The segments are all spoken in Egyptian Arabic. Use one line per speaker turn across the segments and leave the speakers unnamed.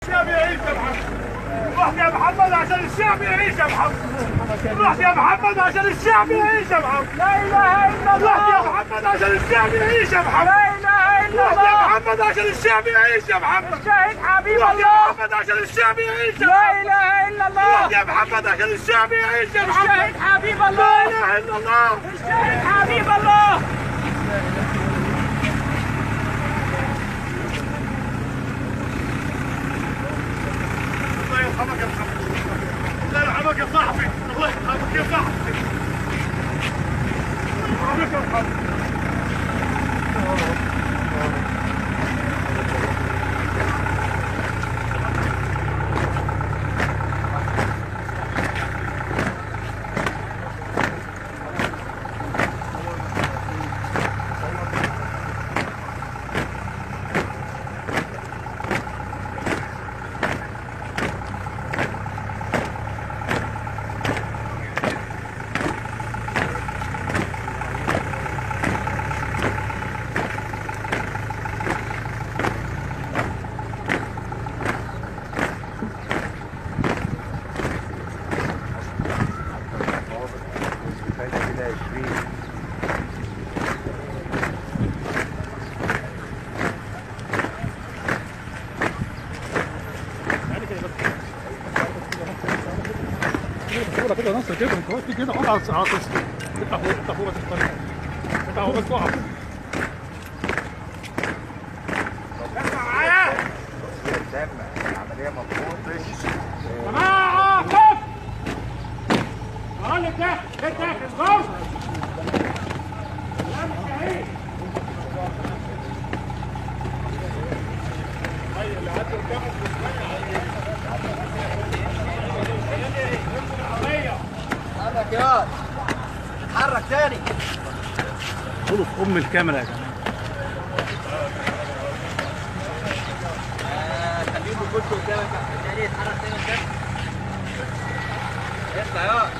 الشعب يعيش يا محمد رحت يا محمد عشان الشعب يعيش يا محمد رحت يا محمد عشان الشعب يعيش يا محمد
لا اله الا
رحت يا
الله
محمد عشان الشعب يعيش يا محمد
لا اله الا
رحت يا
الله
محمد عشان الشعب يعيش يا محمد
الشهيد حبيب
رحت يا
الله
محمد عشان الشعب يعيش يا
لا
محمد
اله الا
رحت
الله
يا محمد عشان الشعب يعيش يا محمد
الشهيد حبيب
لا
الله
اله الا الله
الشهيد حبيب الله
الله يرحمك يا محمد الله يرحمك يا صاحبي الله يرحمك يا صاحبي الله يرحمك يا محمد
كده كده نص كده انت واقف كده اقعد على على طول افتح فوق افتح فوق بس افتح افتح فوق بس اقعد
اسمع معايا
العمليه ما تفوتش
جماعة قف بقول لك ده ده داخل صوت لا مش شهيد
عندك يا اتحرك تاني
خدوا في ام الكاميرا يا جماعه
خليهم يخشوا قدامك عشان تاني اتحرك تاني قدامك اطلع يا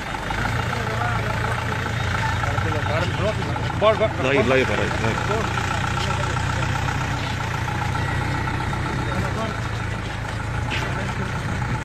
لايف لايف يا ريس لايف